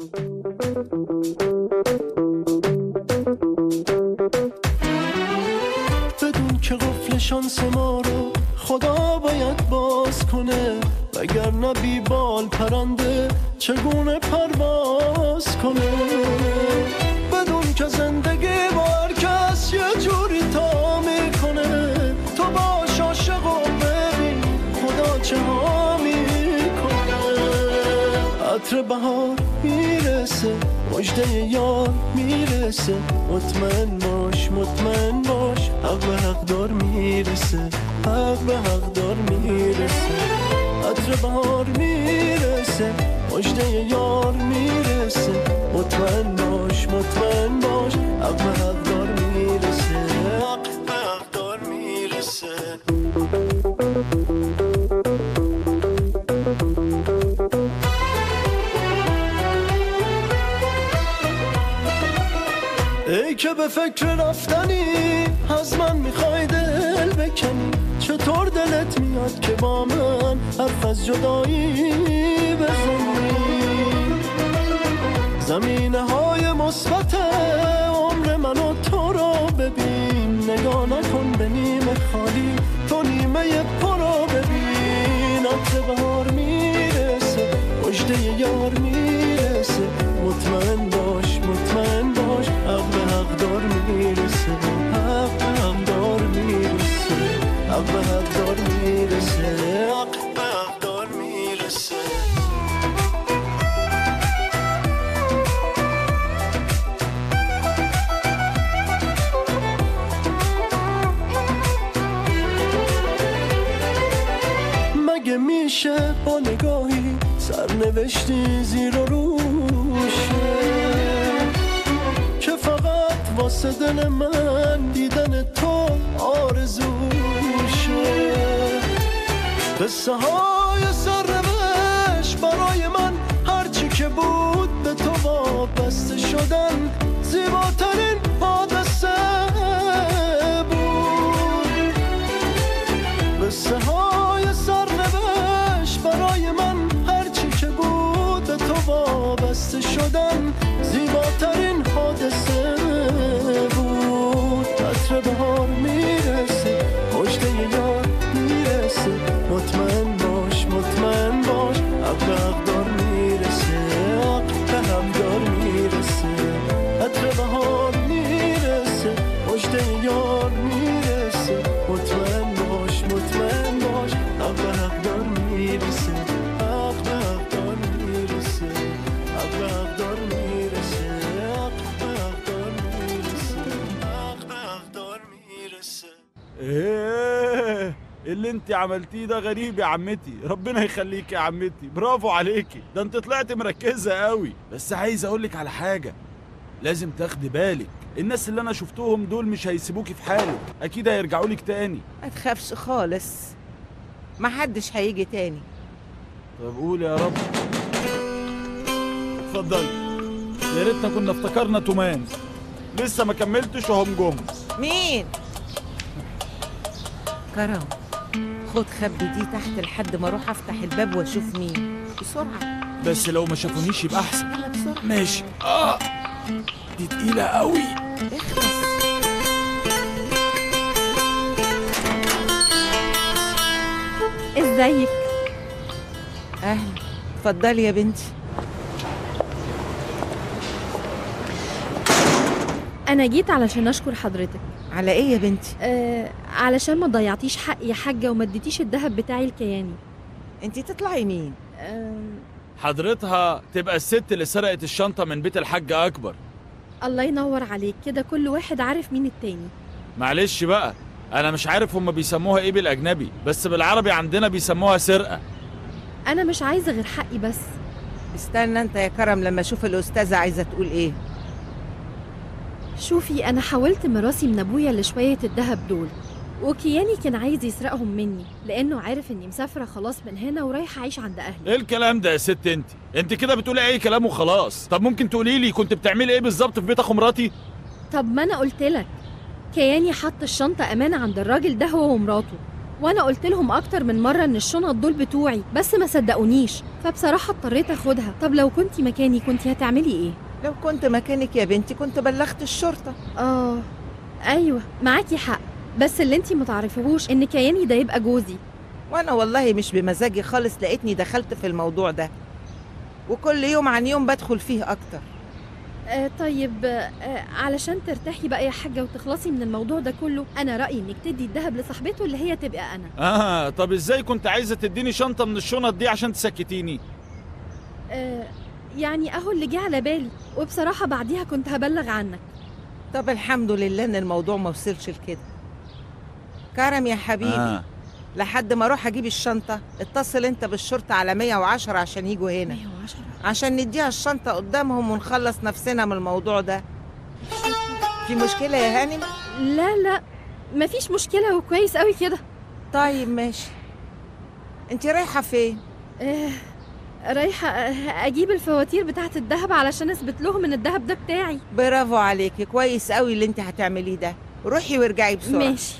بدون که قفل شانس ما رو خدا باید باز کنه وگرنه بی بال پرنده چگونه پرواز کنه بدون که زندگی با هر کس یه جوری تا میکنه تو باش عاشق و ببین خدا چه ها میکنه عطر بهار میرسه مجده یار میرسه مطمئن باش مطمئن باش حق به حقدار میرسه حق به حقدار میرسه عطر بهار میرسه مجده یار میرسه مطمئن باش مطمئن باش حق به حقدار میرسه حق به حقدار میرسه ای که به فکر رفتنی از من میخوای دل بکنی چطور دلت میاد که با من حرف از جدایی بزنی زمینه های مثبت عمر من و تو رو ببین نگاه نکن به نیمه خالی تو نیمه پر رو ببین عطر بهار میرسه مجده یار میرسه مطمئن باش مطمئن باش حق به حقدار میرسه حق به حقدار میرسه حق به حقدار میرسه حق به حقدار میرسه مگه میشه با نگاهی سرنوشتی زیر و روشه که فقط واسه دل من دیدن تو آرزوشه قصه های سرنوشت برای من هرچی که بود به تو وابسته شدن زیباترین حادثه بود قصه های سرنوشت برای من هرچی که بود به تو وابسته شدن زیباترین حادثه بود عطر بهار میرسه مجده یار میرسه مطمئن باش مطمئن باش حق به حقدار میرسه حق به حقدار میرسه عطر بهار میرسه مجده یار میرسه مطمئن باش مطمئن باش حق به حقدار میرسه حق به حقدار میرسه حق به حقدار میرسه حق به حقدار میرسه حق به حقدار میرسه ايه اللي انت عملتيه ده غريب يا عمتي ربنا يخليك يا عمتي برافو عليكي ده انت طلعت مركزة قوي بس عايز اقولك على حاجة لازم تاخدي بالك الناس اللي انا شفتهم دول مش هيسيبوكي في حالك اكيد هيرجعوا لك تاني ما تخافش خالص ما حدش هيجي تاني طب قول يا رب اتفضلي يا ريتنا كنا افتكرنا تومان لسه ما كملتش وهم جم مين كرم خد خبي دي تحت لحد ما اروح افتح الباب واشوف مين بسرعه بس لو ما شافونيش يبقى احسن يلا بسرعه ماشي اه دي تقيلة قوي اخلص ازيك اهلا اتفضلي يا بنتي انا جيت علشان اشكر حضرتك على ايه يا بنتي آه علشان ما ضيعتيش حقي يا حاجه وما اديتيش الذهب بتاعي الكياني انت تطلعي مين آه حضرتها تبقى الست اللي سرقت الشنطة من بيت الحاج أكبر الله ينور عليك كده كل واحد عارف مين التاني معلش بقى أنا مش عارف هما بيسموها إيه بالأجنبي بس بالعربي عندنا بيسموها سرقة انا مش عايزه غير حقي بس استنى انت يا كرم لما اشوف الاستاذه عايزه تقول ايه شوفي انا حاولت مراسي من ابويا لشويه الذهب دول وكياني كان عايز يسرقهم مني لانه عارف اني مسافره خلاص من هنا ورايحه اعيش عند اهلي إيه الكلام ده يا ست أنت أنت كده بتقولي أي كلام وخلاص طب ممكن تقولي لي كنت بتعملي إيه بالظبط في بيت أخو مراتي طب ما انا قلت لك كياني حط الشنطه امانه عند الراجل ده هو ومراته وانا قلت لهم اكتر من مره ان الشنط دول بتوعي بس ما صدقونيش فبصراحه اضطريت اخدها طب لو كنتي مكاني كنتي هتعملي ايه لو كنت مكانك يا بنتي كنت بلغت الشرطة اه ايوه معاكي حق بس اللي انتي متعرفيهوش ان كياني ده يبقى جوزي وانا والله مش بمزاجي خالص لقيتني دخلت في الموضوع ده وكل يوم عن يوم بدخل فيه اكتر آه طيب آه علشان ترتاحي بقى يا حاجه وتخلصي من الموضوع ده كله انا رايي انك تدي الذهب لصاحبته اللي هي تبقى انا اه طب ازاي كنت عايزه تديني شنطه من الشنط دي عشان تسكتيني آه يعني اهو اللي جه على بالي وبصراحه بعديها كنت هبلغ عنك طب الحمد لله ان الموضوع ما وصلش لكده كرم يا حبيبي آه. لحد ما اروح اجيب الشنطة اتصل انت بالشرطة على 110 عشان يجوا هنا 110 عشان نديها الشنطة قدامهم ونخلص نفسنا من الموضوع ده في مشكلة يا هانم؟ لا لا مفيش مشكله وكويس قوي كده طيب ماشي انت رايحة فين؟ آه رايحه آه، اجيب الفواتير بتاعه الذهب علشان اثبت لهم ان الذهب ده بتاعي برافو عليكي كويس قوي اللي انت هتعمليه ده روحي وارجعي بسرعة ماشي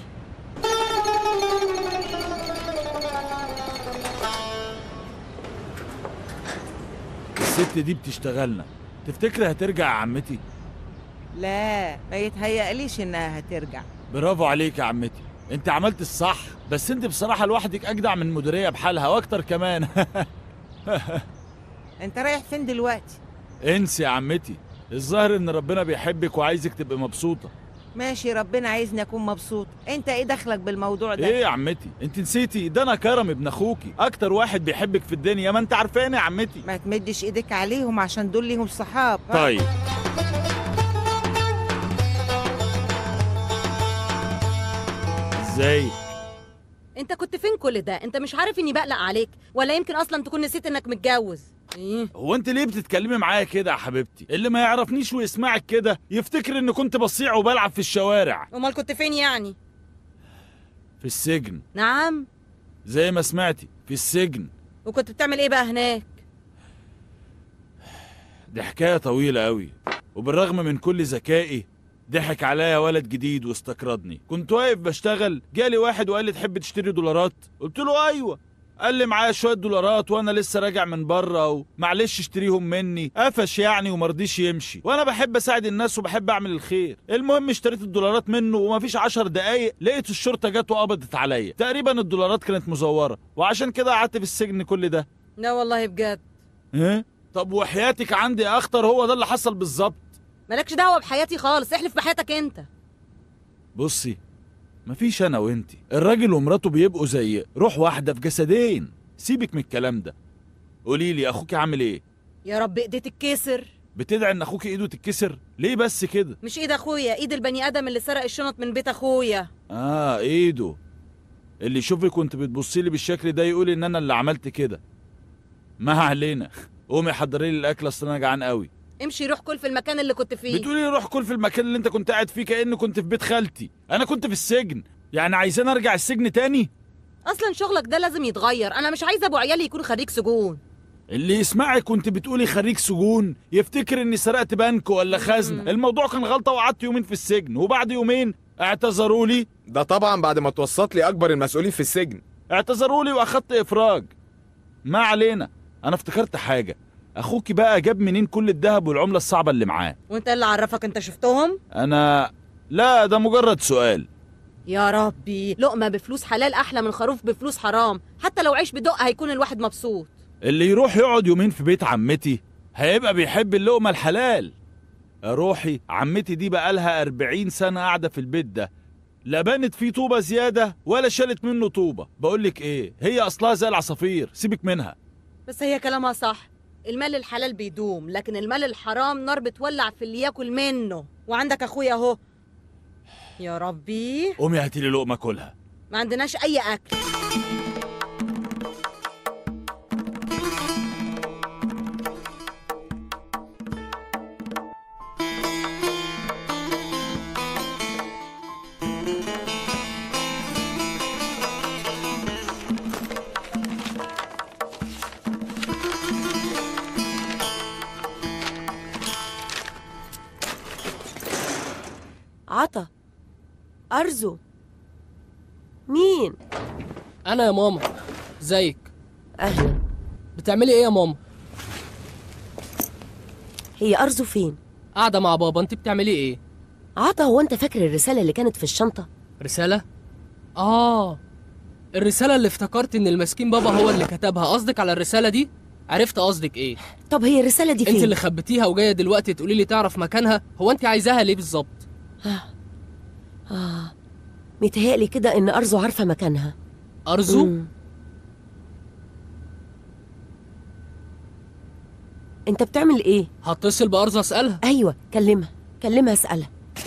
الست دي بتشتغلنا تفتكري هترجع يا عمتي لا ما يتهيأليش انها هترجع برافو عليك يا عمتي انت عملت الصح بس انت بصراحه لوحدك اجدع من مديريه بحالها واكتر كمان انت رايح فين دلوقتي؟ انسي يا عمتي الظاهر ان ربنا بيحبك وعايزك تبقي مبسوطه ماشي ربنا عايزني اكون مبسوط انت ايه دخلك بالموضوع ده؟ ايه يا عمتي انت نسيتي ده انا كرم ابن اخوكي اكتر واحد بيحبك في الدنيا ما انت عارفاني يا عمتي ما تمدش ايدك عليهم عشان دول ليهم صحاب ها؟ طيب ازاي انت كنت فين كل ده انت مش عارف اني بقلق عليك ولا يمكن اصلا تكون نسيت انك متجوز ايه هو انت ليه بتتكلمي معايا كده يا حبيبتي اللي ما يعرفنيش ويسمعك كده يفتكر ان كنت بصيع وبلعب في الشوارع امال كنت فين يعني في السجن نعم زي ما سمعتي في السجن وكنت بتعمل ايه بقى هناك دي حكاية طويلة أوي وبالرغم من كل ذكائي ضحك عليا ولد جديد واستقرضني كنت واقف بشتغل جالي واحد وقال لي تحب تشتري دولارات قلت له أيوة قال لي معايا شوية دولارات وأنا لسه راجع من بره ومعلش اشتريهم مني قفش يعني ومرضيش يمشي وأنا بحب أساعد الناس وبحب أعمل الخير المهم اشتريت الدولارات منه ومفيش عشر دقايق لقيت الشرطة جت وقبضت عليا تقريبا الدولارات كانت مزورة وعشان كده قعدت في السجن كل ده لا والله بجد ها؟ طب وحياتك عندي يا اخطر هو ده اللي حصل بالظبط مالكش دعوه بحياتي خالص احلف بحياتك انت بصي مفيش انا وانتي الراجل ومراته بيبقوا زي روح واحده في جسدين سيبك من الكلام ده قولي لي اخوك عامل ايه يا رب ايدي تتكسر بتدعي ان اخوك ايده تتكسر ليه بس كده مش ايد اخويا ايد البني ادم اللي سرق الشنط من بيت اخويا اه ايده اللي يشوفك وانت بتبصي لي بالشكل ده يقول ان انا اللي عملت كده ما علينا قومي حضري لي الاكل اصل انا جعان قوي امشي روح كل في المكان اللي كنت فيه بتقولي لي روح كل في المكان اللي انت كنت قاعد فيه كأني كنت في بيت خالتي انا كنت في السجن يعني عايزاني ارجع السجن تاني اصلا شغلك ده لازم يتغير انا مش عايزه ابو عيالي يكون خريج سجون اللي يسمعك كنت بتقولي خريج سجون يفتكر اني سرقت بنك ولا خزنه الموضوع كان غلطه وقعدت يومين في السجن وبعد يومين اعتذروا لي ده طبعا بعد ما توسط لي اكبر المسؤولين في السجن اعتذروا لي واخدت افراج ما علينا انا افتكرت حاجه اخوكي بقى جاب منين كل الذهب والعمله الصعبه اللي معاه وانت اللي عرفك انت شفتهم انا لا ده مجرد سؤال يا ربي لقمه بفلوس حلال احلى من خروف بفلوس حرام حتى لو عيش بدق هيكون الواحد مبسوط اللي يروح يقعد يومين في بيت عمتي هيبقى بيحب اللقمة الحلال يا روحي عمتي دي بقالها أربعين سنة قاعدة في البيت ده لا بانت فيه طوبة زيادة ولا شالت منه طوبة بقولك ايه هي أصلها زي العصافير سيبك منها بس هي كلامها صح المال الحلال بيدوم لكن المال الحرام نار بتولع في اللي ياكل منه وعندك اخويا اهو يا ربي قومي هاتيلي لقمة كلها ما عندناش اي اكل عطا أرزو مين انا يا ماما ازيك اهلا بتعملي ايه يا ماما هي ارزو فين قاعده مع بابا انت بتعملي ايه عطا هو انت فاكر الرساله اللي كانت في الشنطه رساله اه الرساله اللي افتكرت ان المسكين بابا هو اللي كتبها قصدك على الرساله دي عرفت قصدك ايه طب هي الرساله دي فين انت اللي خبيتيها وجايه دلوقتي تقولي لي تعرف مكانها هو انت عايزاها ليه بالظبط اه متهيألي كده ان ارزو عارفه مكانها ارزو مم. انت بتعمل ايه هتصل بارزو اسالها ايوه كلمها كلمها اسالها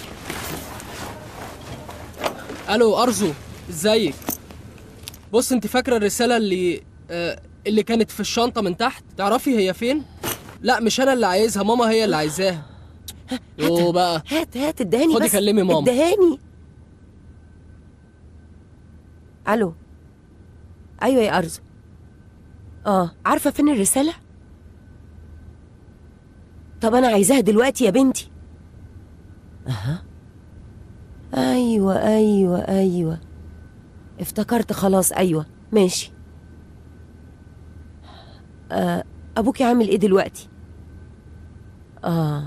الو ارزو ازيك بص انت فاكره الرساله اللي آه اللي كانت في الشنطه من تحت تعرفي هي فين لا مش انا اللي عايزها ماما هي اللي عايزاها يو بقى هات هات ادهاني خدي بس كلمي ماما. ادهاني الو ايوه يا ارزو اه عارفه فين الرساله طب انا عايزاها دلوقتي يا بنتي اها ايوه ايوه ايوه افتكرت خلاص ايوه ماشي آه ابوكي عامل ايه دلوقتي اه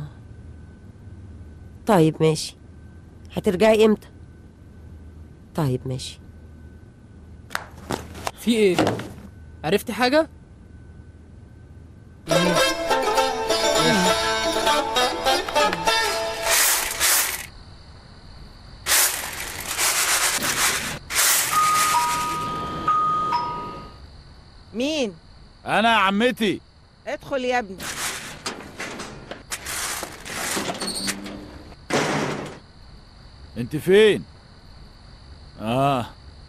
طيب ماشي هترجعي امتى طيب ماشي في ايه عرفتي حاجه مم. ماشي. مين انا يا عمتي ادخل يا ابني انت فين اه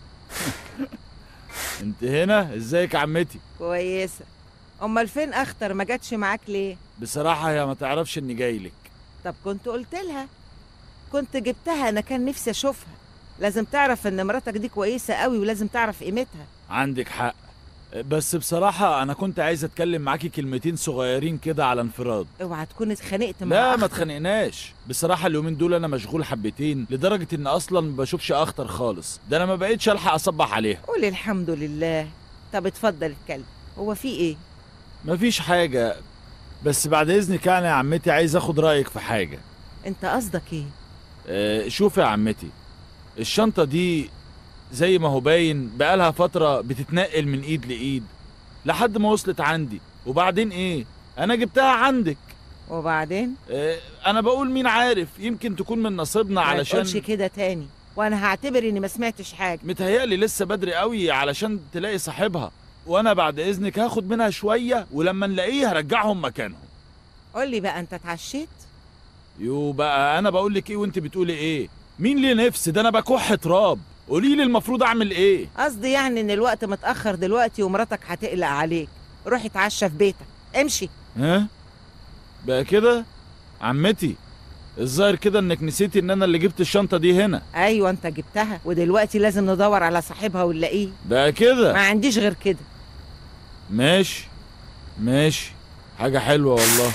انت هنا ازيك يا عمتي كويسه امال فين اختر ما جاتش معاك ليه بصراحه هي ما تعرفش اني جاي لك طب كنت قلت لها كنت جبتها انا كان نفسي اشوفها لازم تعرف ان مراتك دي كويسه قوي ولازم تعرف قيمتها عندك حق بس بصراحة أنا كنت عايز أتكلم معاكي كلمتين صغيرين كده على انفراد اوعى تكون اتخانقت مع لا ما أختر. اتخانقناش بصراحة اليومين دول أنا مشغول حبتين لدرجة إن أصلا ما بشوفش أخطر خالص ده أنا ما بقيتش ألحق أصبح عليها قول الحمد لله طب اتفضل اتكلم هو في ايه مفيش حاجة بس بعد إذنك يعني يا عمتي عايز أخد رأيك في حاجة انت قصدك ايه آه، شوف يا عمتي الشنطة دي زي ما هو باين بقالها فترة بتتنقل من إيد لإيد لحد ما وصلت عندي وبعدين إيه أنا جبتها عندك وبعدين آه، أنا بقول مين عارف يمكن تكون من نصيبنا ما علشان تقولش كده تاني وانا هعتبر اني ما سمعتش حاجه متهيألي لسه بدري قوي علشان تلاقي صاحبها وانا بعد اذنك هاخد منها شويه ولما نلاقيه هرجعهم مكانهم قول لي بقى انت اتعشيت يو بقى انا بقول لك ايه وانت بتقولي ايه مين ليه نفس ده انا بكح تراب قولي لي المفروض اعمل ايه قصدي يعني ان الوقت متاخر دلوقتي ومراتك هتقلق عليك روح اتعشى في بيتك امشي ها بقى كده عمتي الظاهر كده انك نسيتي ان انا اللي جبت الشنطه دي هنا ايوه انت جبتها ودلوقتي لازم ندور على صاحبها ونلاقيه بقى ما كده عنديش غير كده ماشي ماشي حاجه حلوه والله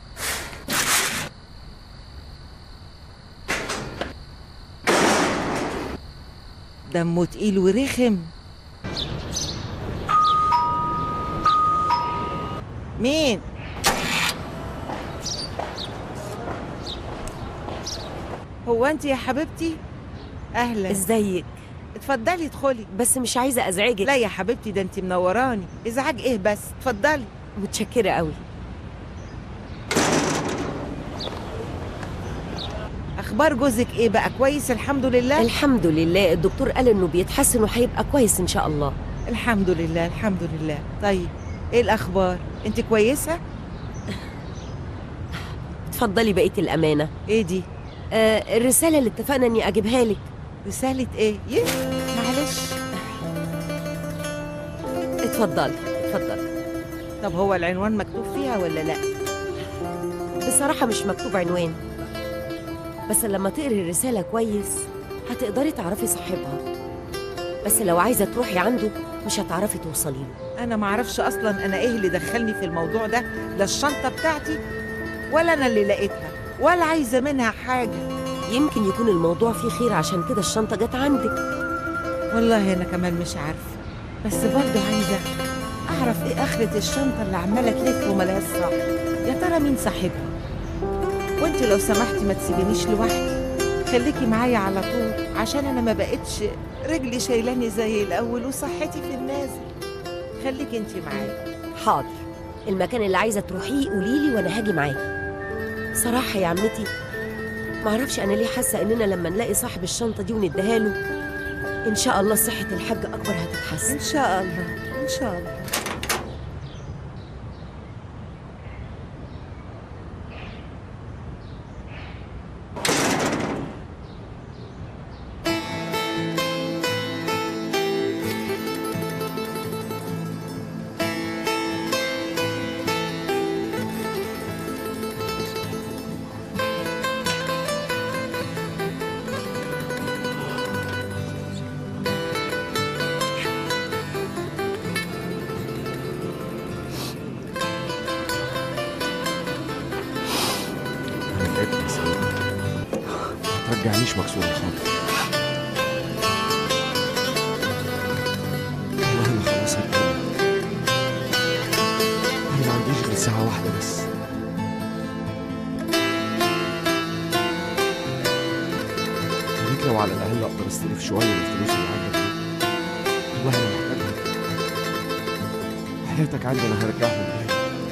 دمه تقيل ورخم مين هو انت يا حبيبتي اهلا ازيك اتفضلي ادخلي بس مش عايزه ازعجك لا يا حبيبتي ده انت منوراني ازعاج ايه بس اتفضلي متشكره قوي اخبار جوزك ايه بقى كويس الحمد لله الحمد لله الدكتور قال انه بيتحسن وهيبقى كويس ان شاء الله الحمد لله الحمد لله طيب ايه الاخبار انت كويسه اتفضلي بقيه الامانه ايه دي آه الرساله اللي اتفقنا اني اجيبها لك رساله ايه يه معلش اتفضلي اتفضلي طب هو العنوان مكتوب فيها ولا لا بصراحه مش مكتوب عنوان بس لما تقري الرساله كويس هتقدري تعرفي صاحبها بس لو عايزه تروحي عنده مش هتعرفي توصلي له انا ما اعرفش اصلا انا ايه اللي دخلني في الموضوع ده لا الشنطه بتاعتي ولا انا اللي لقيتها ولا عايزه منها حاجه يمكن يكون الموضوع فيه خير عشان كده الشنطه جت عندك والله انا كمان مش عارفه بس برضه عايزة أعرف إيه آخرة الشنطة اللي عمالة تلف وملهاش صاحب يا ترى مين صاحبها وانت لو سمحتي ما تسيبينيش لوحدي خليكي معايا على طول عشان أنا ما بقتش رجلي شايلاني زي الأول وصحتي في النازل خليكي انت معايا حاضر المكان اللي عايزه تروحيه قولي لي وانا هاجي معاكي صراحه يا عمتي معرفش انا ليه حاسه اننا لما نلاقي صاحب الشنطه دي ونديها له ان شاء الله صحه الحاج اكبر هتتحسن إن شاء الله إن شاء الله انا تعبت يا سيدي ما ترجعنيش مكسور خالص والله انا خلاص هتكلم انا ما عنديش غير ساعة واحدة بس يا ريت لو على الأقل أقدر أستلف شوية من الفلوس اللي عندك دي والله أنا محتاجها حياتك عندي أنا هرجعهم تاني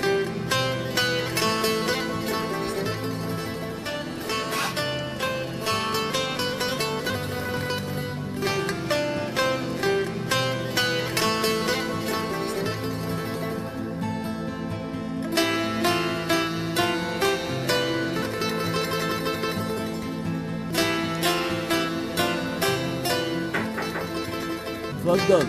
اتفضل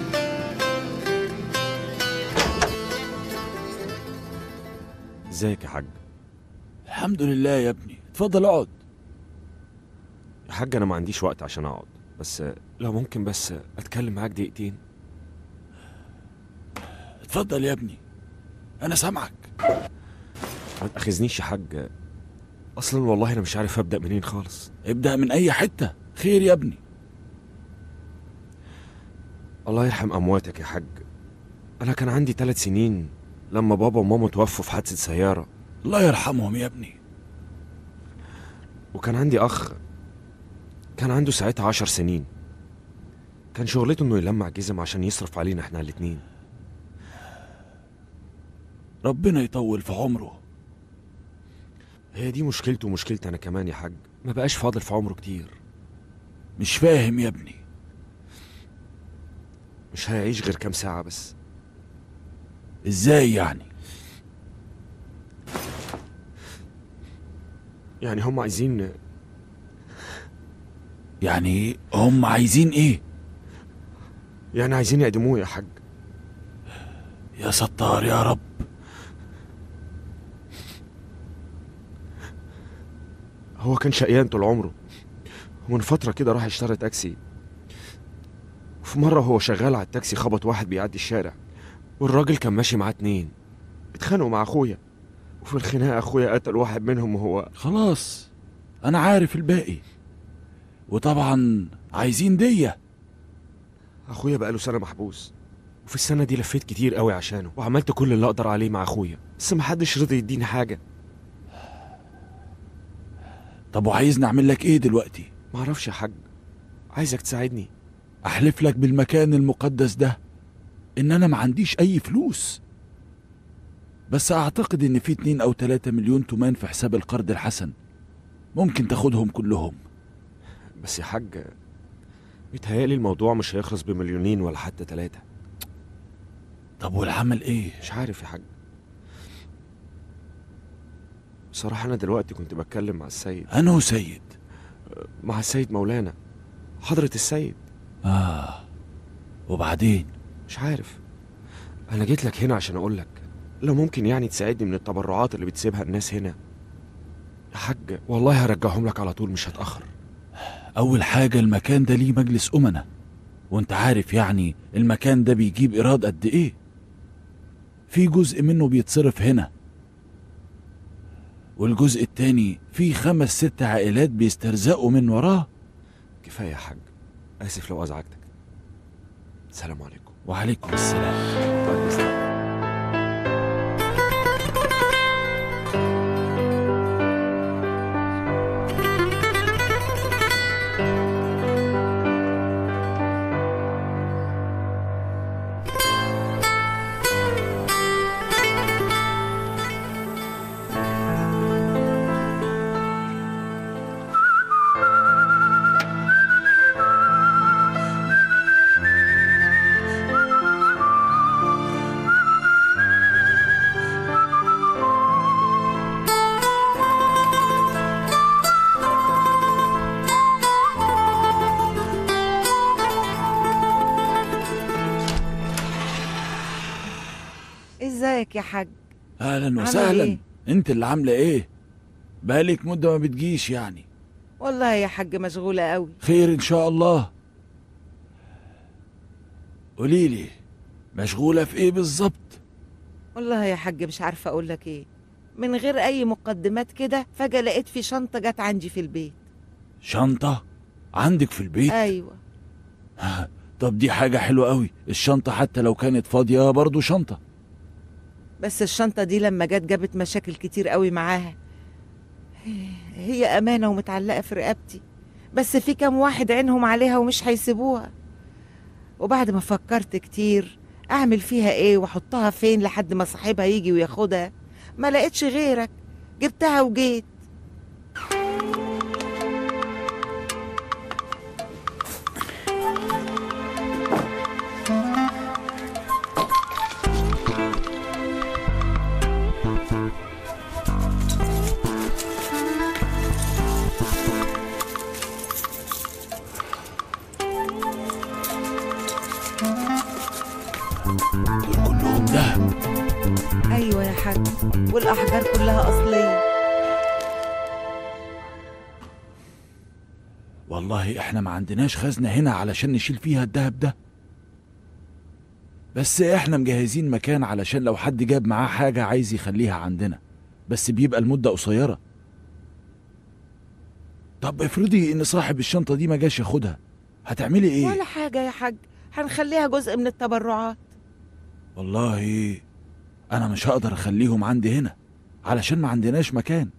ازيك يا حاج الحمد لله يا ابني اتفضل اقعد يا حاج انا ما عنديش وقت عشان اقعد بس لو ممكن بس اتكلم معاك دقيقتين اتفضل يا ابني انا سامعك ما تاخذنيش يا حاج اصلا والله انا مش عارف ابدا منين خالص ابدأ من اي حتة خير يا ابني الله يرحم امواتك يا حاج انا كان عندي ثلاث سنين لما بابا وماما توفوا في حادثه سياره الله يرحمهم يا ابني وكان عندي اخ كان عنده ساعتها عشر سنين كان شغلته انه يلمع جزم عشان يصرف علينا احنا الاتنين ربنا يطول في عمره هي دي مشكلته ومشكلتي انا كمان يا حاج ما بقاش فاضل في عمره كتير مش فاهم يا ابني مش هيعيش غير كام ساعه بس ازاي يعني يعني هم عايزين يعني هم عايزين ايه يعني عايزين يعدموه يا حاج يا ستار يا رب هو كان شقيان طول عمره ومن فترة كده راح اشترى تاكسي وفي مرة وهو شغال على التاكسي خبط واحد بيعدي الشارع والراجل كان ماشي معاه اتنين اتخانقوا مع اخويا وفي الخناقة اخويا قتل واحد منهم وهو خلاص انا عارف الباقي وطبعا عايزين دية اخويا بقاله سنة محبوس وفي السنة دي لفيت كتير قوي عشانه وعملت كل اللي اقدر عليه مع اخويا بس محدش رضي يديني حاجة طب وعايزني اعمل لك ايه دلوقتي معرفش يا حاج عايزك تساعدني احلف لك بالمكان المقدس ده ان انا ما عنديش اي فلوس بس اعتقد ان في اتنين او تلاتة مليون تومان في حساب القرض الحسن ممكن تاخدهم كلهم بس يا حاج بيتهيألي الموضوع مش هيخلص بمليونين ولا حتى تلاتة طب والعمل ايه مش عارف يا حاج بصراحة أنا دلوقتي كنت بتكلم مع السيد انه سيد مع السيد مولانا حضرة السيد اه وبعدين مش عارف أنا جيت لك هنا عشان أقول لك لو ممكن يعني تساعدني من التبرعات اللي بتسيبها الناس هنا يا حاج والله هرجعهم لك على طول مش هتأخر اول حاجة المكان ده ليه مجلس امنا وانت عارف يعني المكان ده بيجيب ايراد قد ايه في جزء منه بيتصرف هنا والجزء التاني في خمس ست عائلات بيسترزقوا من وراه كفاية يا حاج آسف لو أزعجتك سلام عليكم وعليكم السلام ازيك يا حاج اهلا عامل وسهلا إيه؟ انت اللي عامله ايه بقالك مده ما بتجيش يعني والله يا حاج مشغولة قوي خير ان شاء الله قولي لي مشغوله في ايه بالظبط والله يا حاج مش عارفة اقول لك ايه من غير اي مقدمات كده فجأة لقيت في شنطة جت عندي في البيت شنطه عندك في البيت ايوه طب دي حاجه حلوه قوي الشنطه حتى لو كانت فاضيه برضو شنطه بس الشنطة دي لما جت جابت مشاكل كتير قوي معاها هي أمانة ومتعلقة في رقبتي بس في كام واحد عينهم عليها ومش هيسيبوها وبعد ما فكرت كتير أعمل فيها إيه وأحطها فين لحد ما صاحبها يجي وياخدها ما لقيتش غيرك جبتها وجيت دول كلهم دهب أيوة يا حاج والأحجار كلها أصلية والله احنا ما عندناش خزنة هنا علشان نشيل فيها الدهب ده بس احنا مجهزين مكان علشان لو حد جاب معاه حاجة عايز يخليها عندنا بس بيبقى المدة قصيرة طب افرضي ان صاحب الشنطة دي ما جاش ياخدها هتعملي ايه؟ ولا حاجة يا حاج هنخليها جزء من التبرعات والله انا مش هقدر اخليهم عندي هنا علشان ما عندناش مكان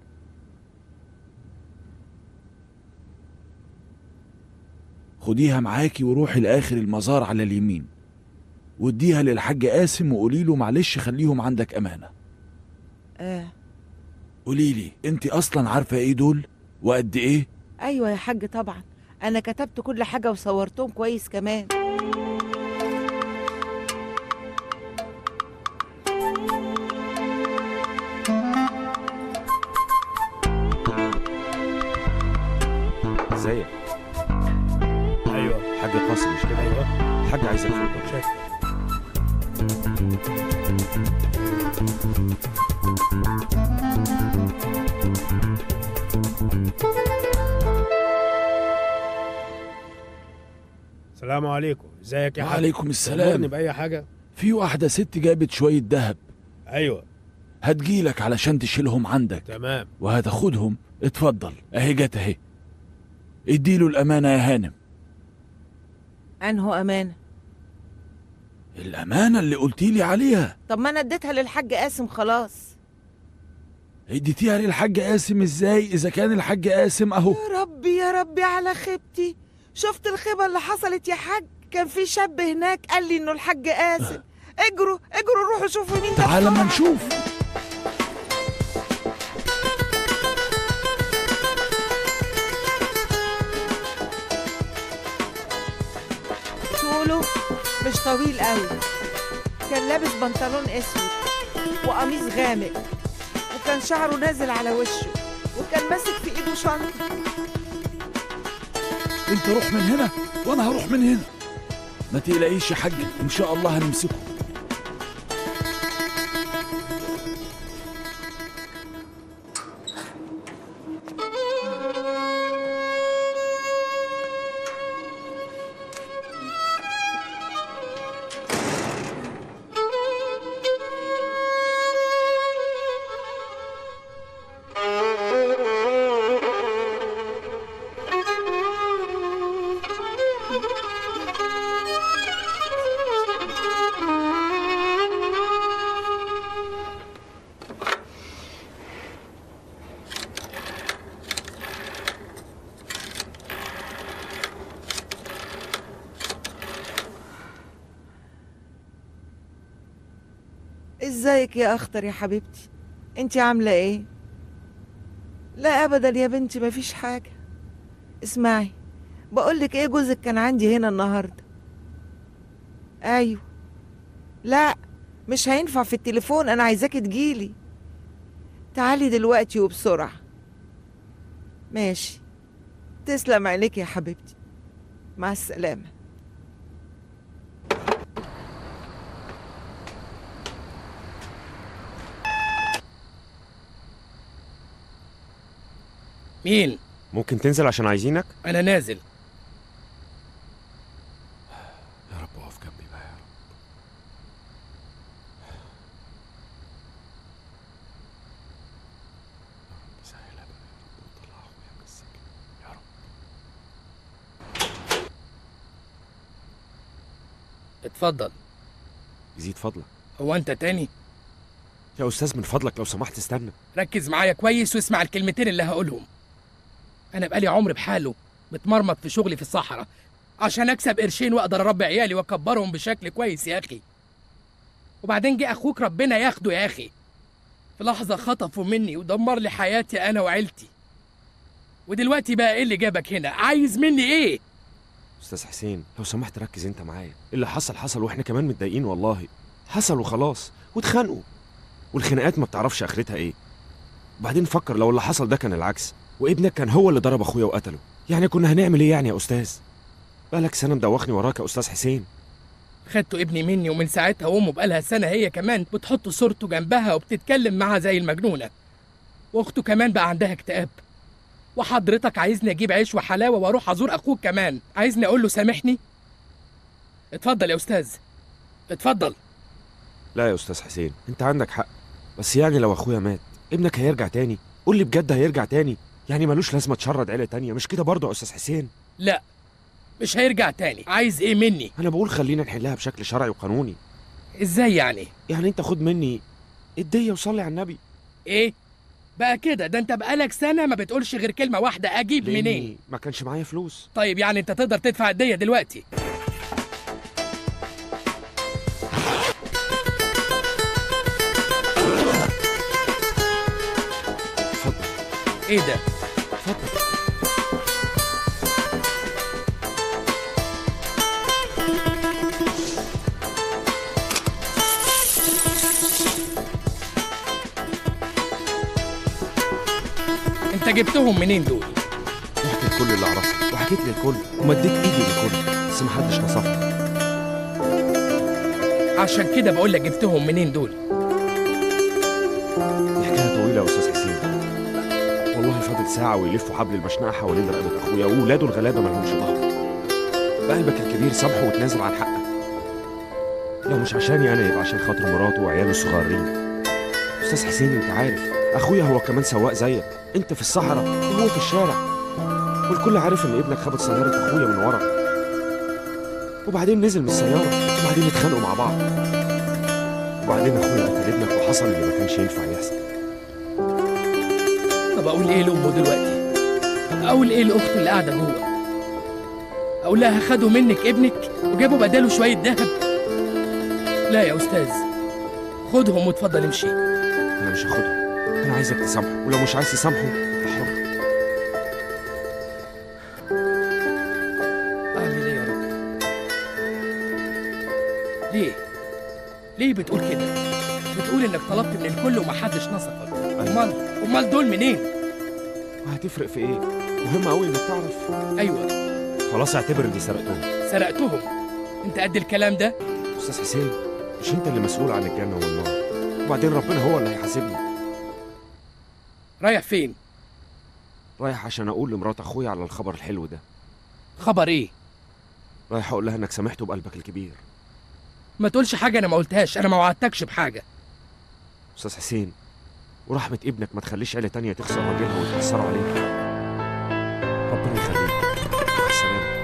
خديها معاكي وروحي لاخر المزار على اليمين واديها للحاج قاسم وقولي له معلش خليهم عندك امانه آه. قولي لي انت اصلا عارفه ايه دول وقد ايه أيوة يا حاج طبعا أنا كتبت كل حاجة وصورتهم كويس كمان ازيك ايوه حاج قاسم مش كده ايوه الحاج عايزك في الدور شكرا السلام عليكم ازيك يا حاج وعليكم السلام. تأمرني باي حاجه في واحده ست جابت شويه دهب ايوه هتجيلك علشان تشيلهم عندك تمام وهتاخدهم اتفضل اهي جت اهي اديله الامانه يا هانم أنه أمانة الامانه اللي قلتيلي عليها طب ما أنا اديتها للحاج قاسم خلاص اديتيها للحاج قاسم ازاي اذا كان الحاج قاسم اهو يا ربي يا ربي على خيبتي شفت الخيبة اللي حصلت يا حاج كان في شاب هناك قال لي إنه الحاج قاسم اجروا اجروا روحوا شوفوا مين ده تعال ما نشوف طوله مش طويل قوي كان لابس بنطلون اسود وقميص غامق وكان شعره نازل على وشه وكان ماسك في ايده شنطه انت روح من هنا وانا هروح من هنا ما تقلقيش يا حاج ان شاء الله هنمسكه ازيك يا اخطر يا حبيبتي انت عامله ايه لا ابدا يا بنتي مفيش حاجه اسمعي بقولك ايه جوزك كان عندي هنا النهارده ايوه لا مش هينفع في التليفون انا عايزاكي تجيلي تعالي دلوقتي وبسرعه ماشي تسلم عينيك يا حبيبتي مع السلامه مين ممكن تنزل عشان عايزينك انا نازل يا رب اقف جنبي بقى يا رب اتفضل يزيد فضلك هو انت تاني يا استاذ من فضلك لو سمحت استنى ركز معايا كويس واسمع الكلمتين اللي هقولهم انا بقالي عمر بحاله متمرمط في شغلي في الصحراء عشان اكسب قرشين واقدر اربي عيالي واكبرهم بشكل كويس يا اخي وبعدين جه اخوك ربنا ياخده يا اخي في لحظه خطفه مني ودمر لي حياتي انا وعيلتي ودلوقتي بقى ايه اللي جابك هنا عايز مني ايه استاذ حسين لو سمحت ركز انت معايا اللي حصل حصل واحنا كمان متضايقين والله حصل وخلاص واتخانقوا والخناقات ما بتعرفش اخرتها ايه وبعدين فكر لو اللي حصل ده كان العكس وابنك كان هو اللي ضرب اخويا وقتله يعني كنا هنعمل ايه يعني يا استاذ بقالك سنه مدوخني وراك يا استاذ حسين خدتوا ابني مني ومن ساعتها امه بقالها سنه هي كمان بتحط صورته جنبها وبتتكلم معاها زي المجنونه واخته كمان بقى عندها اكتئاب وحضرتك عايزني اجيب عيش وحلاوه واروح ازور اخوك كمان عايزني اقول له سامحني اتفضل يا استاذ اتفضل لا يا استاذ حسين انت عندك حق بس يعني لو اخويا مات ابنك هيرجع تاني قول لي بجد هيرجع تاني يعني ملوش لازمه تشرد عيله تانية مش كده برضه يا استاذ حسين لا مش هيرجع تاني عايز ايه مني انا بقول خلينا نحلها بشكل شرعي وقانوني ازاي يعني يعني انت خد مني الديه وصلي على النبي ايه بقى كده ده انت بقالك سنه ما بتقولش غير كلمه واحده اجيب لأني منين ما كانش معايا فلوس طيب يعني انت تقدر تدفع الديه دلوقتي ايه ده انت جبتهم منين دول رحت لكل اللي اعرفه وحكيت للكل ومديت ايدي للكل بس محدش نصفني عشان كده بقول لك جبتهم منين دول دي حكايه طويله يا استاذ حسين والله فاضل ساعه ويلفوا حبل المشنقه حوالين رقبه اخويا وولاده الغلابه مالهمش ظهر بقلبك الكبير سامحه وتنازل عن حقك لو مش عشاني انا يبقى عشان خاطر مراته وعياله الصغيرين استاذ حسين انت عارف اخويا هو كمان سواق زيك انت في الصحراء وهو في الشارع والكل عارف ان ابنك خبط سياره اخويا من ورا وبعدين نزل من السياره وبعدين اتخانقوا مع بعض وبعدين اخويا قتل ابنك وحصل اللي ما كانش ينفع يحصل طب اقول ايه لامه دلوقتي اقول ايه لاخته اللي قاعده جوه اقول لها خدوا منك ابنك وجابوا بداله شويه ذهب لا يا استاذ خدهم واتفضل امشي انا مش هاخدهم انا عايزك تسامحه ولو مش عايز تسامحه انت حر اعمل ايه يا رب ليه ليه بتقول كده بتقول انك طلبت من الكل ومحدش نصفك امال امال دول منين وهتفرق في ايه مهم قوي انك تعرف ايوه خلاص اعتبر اني سرقتهم سرقتهم انت قد الكلام ده استاذ حسين مش انت اللي مسؤول عن الجنه والنار وبعدين ربنا هو اللي هيحاسبني رايح فين رايح عشان اقول لمرات اخويا على الخبر الحلو ده خبر ايه رايح اقول لها انك سامحته بقلبك الكبير ما تقولش حاجه انا ما قلتهاش انا ما وعدتكش بحاجه استاذ حسين ورحمه ابنك ما تخليش عيله تانية تخسر راجلها ويتحسروا عليك ربنا يخليك مع السلامه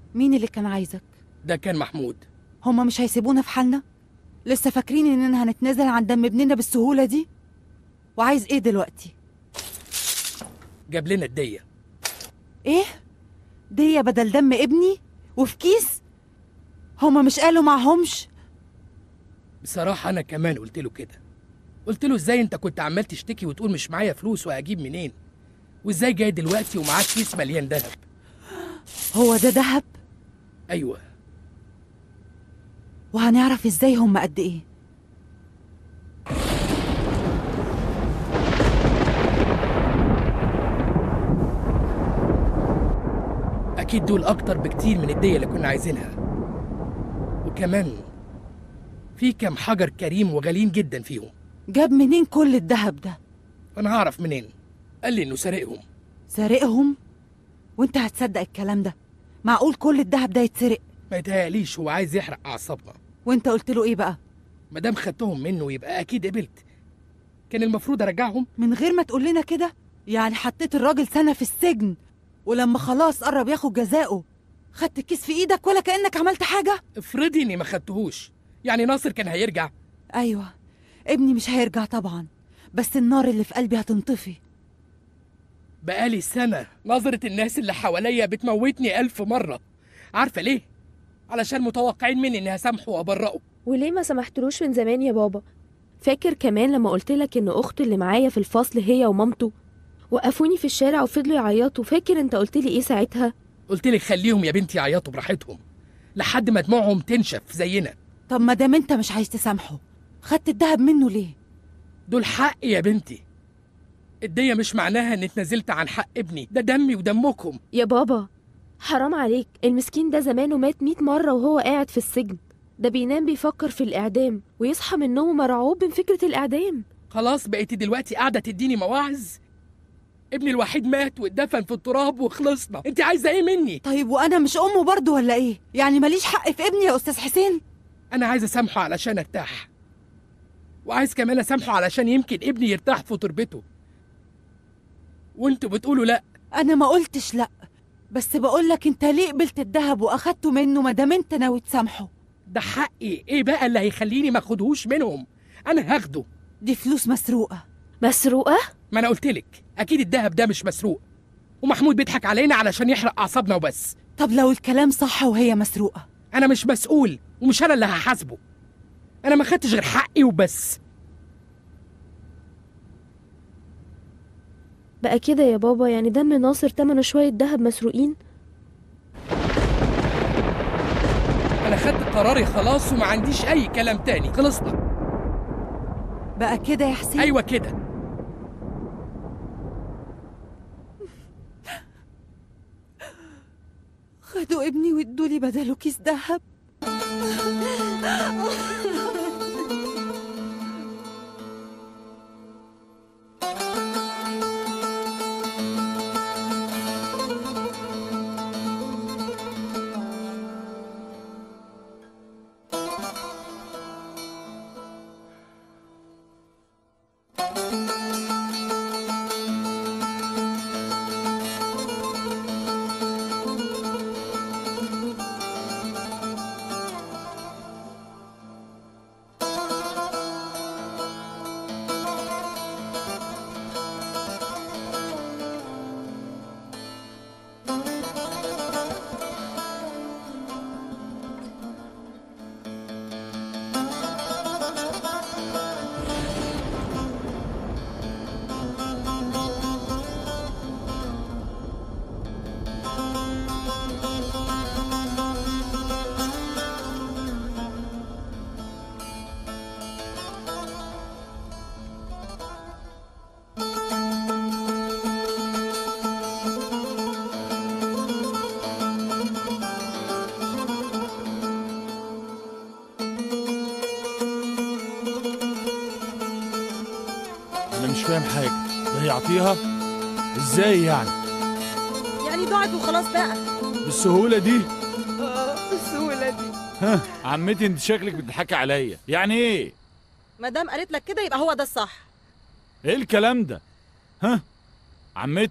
مين اللي كان عايزك ده كان محمود هما مش هيسيبونا في حالنا لسه فاكرين اننا هنتنازل عن دم ابننا بالسهوله دي وعايز ايه دلوقتي جاب لنا الديه ايه دية بدل دم ابني وفي كيس هما مش قالوا معهمش بصراحه انا كمان قلت له كده قلت له ازاي انت كنت عمال تشتكي وتقول مش معايا فلوس وهجيب منين وازاي جاي دلوقتي ومعاك كيس مليان دهب هو ده دهب ايوه وهنعرف ازاي هما قد ايه اكيد دول اكتر بكتير من الديه اللي كنا عايزينها وكمان في كام حجر كريم وغاليين جدا فيهم جاب منين كل الدهب ده انا هعرف منين قال لي انه سارقهم سارقهم وانت هتصدق الكلام ده معقول كل الدهب ده يتسرق ما يتهيأليش هو عايز يحرق اعصابنا وانت قلت له ايه بقى ما دام خدتهم منه يبقى اكيد قبلت كان المفروض ارجعهم من غير ما تقول لنا كده يعني حطيت الراجل سنه في السجن ولما خلاص قرب ياخد جزاءه خدت الكيس في ايدك ولا كانك عملت حاجه افرضي اني ما خدتهوش يعني ناصر كان هيرجع ايوه ابني مش هيرجع طبعا بس النار اللي في قلبي هتنطفي بقالي سنة نظرة الناس اللي حواليا بتموتني ألف مرة عارفة ليه؟ علشان متوقعين مني إني هسامحه وأبرئه وليه ما سمحتلوش من زمان يا بابا فاكر كمان لما قلتلك ان اخته اللي معايا في الفصل هي ومامته وقفوني في الشارع وفضلوا يعيطوا فاكر انت قلتلي ايه ساعتها قلت لك خليهم يا بنتي يعيطوا براحتهم لحد ما دموعهم تنشف زينا طب ما دام انت مش عايز تسامحه خدت الدهب منه ليه دول حق يا بنتي الدية مش معناها اني اتنازلت عن حق ابني ده دمي ودمكم يا بابا حرام عليك المسكين ده زمانه مات مئة مرة وهو قاعد في السجن ده بينام بيفكر في الإعدام ويصحى من نومه مرعوب من فكرة الإعدام خلاص بقيتي دلوقتي قاعدة تديني مواعظ ابني الوحيد مات واتدفن في التراب وخلصنا انت عايزة ايه مني طيب وانا مش امه برضه ولا ايه يعني ماليش حق في ابني يا استاذ حسين انا عايز اسامحه علشان ارتاح وعايز كمان اسامحه علشان يمكن ابني يرتاح في تربته وانتوا بتقولوا لا انا ما قلتش لا بس بقول لك انت ليه قبلت الذهب واخدته منه ما دام انت ناوي تسامحه ده حقي ايه بقى اللي هيخليني ما اخدهوش منهم انا هاخده دي فلوس مسروقه مسروقه ما انا قلت لك اكيد الذهب ده مش مسروق ومحمود بيضحك علينا علشان يحرق اعصابنا وبس طب لو الكلام صح وهي مسروقه انا مش مسؤول ومش انا اللي هحاسبه انا ما خدتش غير حقي وبس بقى كده يا بابا يعني دم ناصر تمنه شوية دهب مسروقين انا خدت قراري خلاص وما عنديش اي كلام تاني خلصنا بقى كده يا حسين ايوه كده خدوا ابني وادولي بداله كيس دهب انا مش فاهم حاجه ده هيعطيها ازاي يعني يعني ضاعت وخلاص بقى بالسهوله دي اه بالسهولة دي ها عمتي انت شكلك بتضحكي عليا يعني ايه ما دام قالت لك كده يبقى هو ده الصح ايه الكلام ده ها عمتي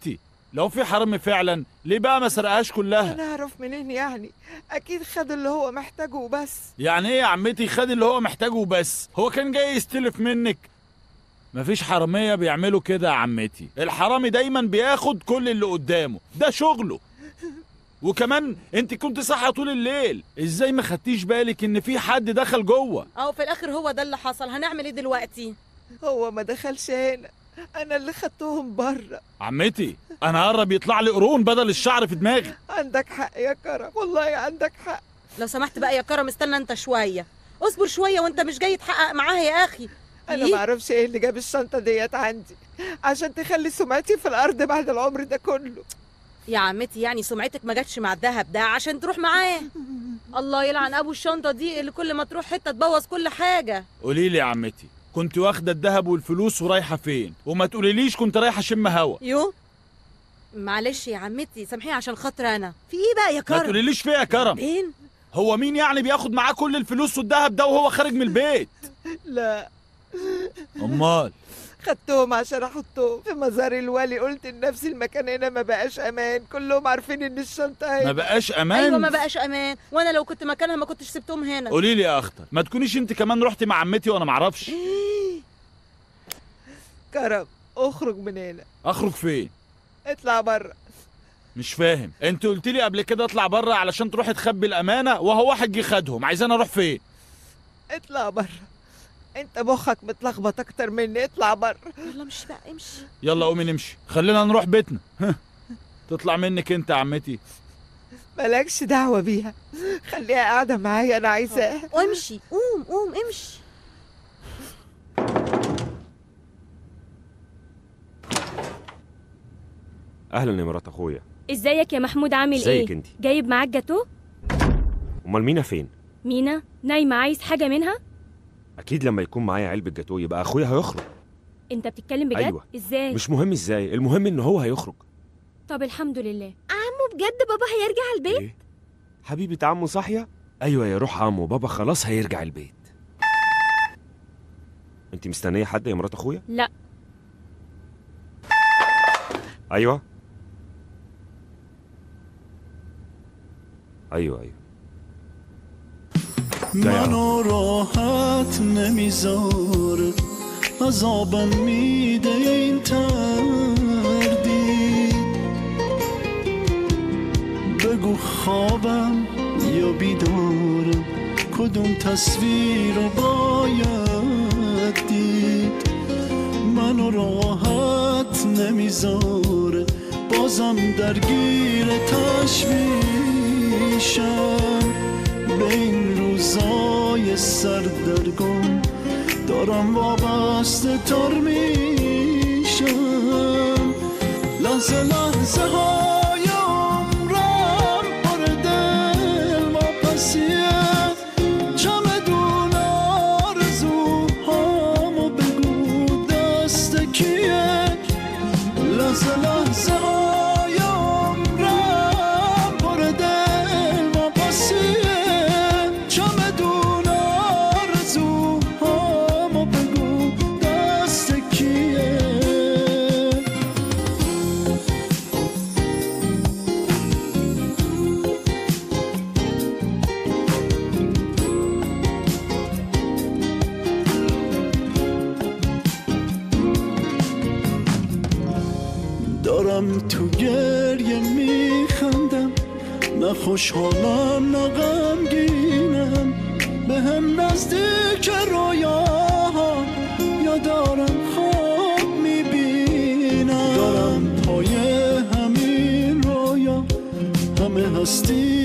لو في حرامي فعلا ليه بقى ما سرقهاش كلها هنعرف منين يعني اكيد خد اللي هو محتاجه وبس يعني ايه يا عمتي خد اللي هو محتاجه وبس هو كان جاي يستلف منك مفيش حرامية بيعملوا كده يا عمتي الحرامي دايما بياخد كل اللي قدامه ده شغله وكمان انت كنت صاحية طول الليل ازاي ما خدتيش بالك ان في حد دخل جوه اهو في الاخر هو ده اللي حصل هنعمل ايه دلوقتي هو ما دخلش هنا انا اللي خدتهم بره عمتي انا قرب يطلع لي قرون بدل الشعر في دماغي عندك حق يا كرم والله عندك حق لو سمحت بقى يا كرم استنى انت شويه اصبر شويه وانت مش جاي تحقق معاها يا اخي انا إيه؟ ما اعرفش ايه اللي جاب الشنطه ديت عندي عشان تخلي سمعتي في الارض بعد العمر ده كله يا عمتي يعني سمعتك ما جاتش مع الدهب ده عشان تروح معاه الله يلعن ابو الشنطه دي اللي كل ما تروح حته تبوظ كل حاجه قولي لي يا عمتي كنت واخده الذهب والفلوس ورايحه فين وما تقوليليش كنت رايحه اشم هوا يو معلش يا عمتي سامحيني عشان خاطر انا في ايه بقى يا ما كرم تقوليليش فيها يا كرم فين هو مين يعني بياخد معاه كل الفلوس والذهب ده وهو خارج من البيت لا امال خدتهم عشان احطهم في مزار الوالي قلت لنفسي المكان هنا ما بقاش امان كلهم عارفين ان الشنطه هنا ما بقاش امان ايوه ما بقاش امان وانا لو كنت مكانها ما كنتش سبتهم هنا قولي لي يا اختر ما تكونيش انت كمان رحتي مع عمتي وانا معرفش كرم اخرج من هنا اخرج فين اطلع بره مش فاهم انت قلت لي قبل كده اطلع بره علشان تروحي تخبي الامانه وهو واحد جه خدهم عايزاني اروح فين اطلع بره انت مخك متلخبط اكتر مني اطلع بره يلا امشي بقى امشي يلا قومي نمشي خلينا نروح بيتنا ها. تطلع منك انت يا عمتي مالكش دعوه بيها خليها قاعده معايا انا عايزاها وامشي قوم قوم امشي اهلا يا مرات اخويا ازيك يا محمود عامل ايه ازيك انتي؟ جايب معاك جاتوه امال مينا فين مينا نايمه عايز حاجه منها اكيد لما يكون معايا علبه جاتوه يبقى اخويا هيخرج انت بتتكلم بجد أيوة. ازاي مش مهم ازاي المهم ان هو هيخرج طب الحمد لله عمو بجد بابا هيرجع البيت إيه؟ حبيبه عمو صاحيه ايوه يا روح عمو بابا خلاص هيرجع البيت انت مستنيه حد يا مرات اخويا لا ايوه ايوه ايوه منو راحت نمیذاره عذابم میده این تردید بگو خوابم یا بیدارم کدوم تصویر رو باید دید منو راحت نمیذاره بازم درگیر تشویشم به این روزای سردرگم دارم وابسته تر میشم لحظه لحظه های عمرم پر دل واپسیه چمدون آرزوهامو بگو دست کیه لحظه لحظه های عمرم پر دل واپسیه چمدون آرزوهامو بگو دست کیه دارم تو گریه میخندم نه خوشحالم نه غمگینم به هم نزدیک رویاها یا دارم خواب میبینم دارم پای همین رویا همه هستی